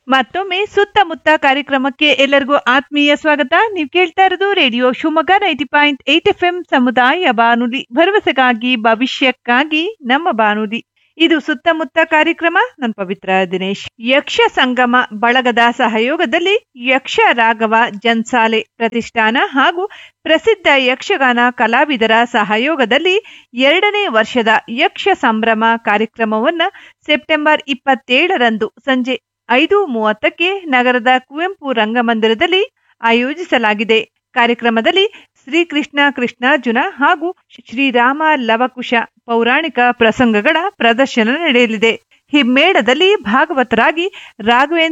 ಮತ್ತೊಮ್ಮೆ ಸುತ್ತಮುತ್ತ ಕಾರ್ಯಕ್ರಮಕ್ಕೆ ಎಲ್ಲರಿಗೂ ಆತ್ಮೀಯ ಸ್ವಾಗತ ನೀವು ಕೇಳ್ತಾ ಇರೋದು radio Shivamogga ninety point eight F M ಸಮುದಾಯ ಬಾನುಲಿ ಭರವಸೆಗಾಗಿ ಭವಿಷ್ಯಕ್ಕಾಗಿ ನಮ್ಮ ಬಾನುಲಿ ಇದು ಸುತ್ತಮುತ್ತ ಕಾರ್ಯಕ್ರಮ ನನ್ನ ಪವಿತ್ರ ದಿನೇಶ್ ಯಕ್ಷ ಸಂಗಮ ಬಳಗದ ಸಹಯೋಗದಲ್ಲಿ ಯಕ್ಷ ರಾಘವ ಜನ್ಸಾಲೆ ಪ್ರತಿಷ್ಠಾನ ಹಾಗೂ ಪ್ರಸಿದ್ಧ ಯಕ್ಷಗಾನ ಕಲಾವಿದರ ಸಹಯೋಗದಲ್ಲಿ ಎರಡನೇ ವರ್ಷದ ಯಕ್ಷ ಸಂಭ್ರಮ ಕಾರ್ಯಕ್ರಮವನ್ನ ಸೆಪ್ಟೆಂಬರ್ ಇಪ್ಪತ್ತೇಳರಂದು ಸಂಜೆ ಐದು ಮೂವತ್ತಕ್ಕೆ ನಗರದ ಕುವೆಂಪು ರಂಗಮಂದಿರದಲ್ಲಿ ಆಯೋಜಿಸಲಾಗಿದೆ ಕಾರ್ಯಕ್ರಮದಲ್ಲಿ ಶ್ರೀಕೃಷ್ಣ ಕೃಷ್ಣಾರ್ಜುನ ಹಾಗೂ ಶ್ರೀರಾಮ ಲವಕುಶ ಪೌರಾಣಿಕ ಪ್ರಸಂಗಗಳ ಪ್ರದರ್ಶನ ನಡೆಯಲಿದೆ ಹಿಮ್ಮೇಳದಲ್ಲಿ ಭಾಗವತರಾಗಿ ರಾಘವೇಂದ್ರ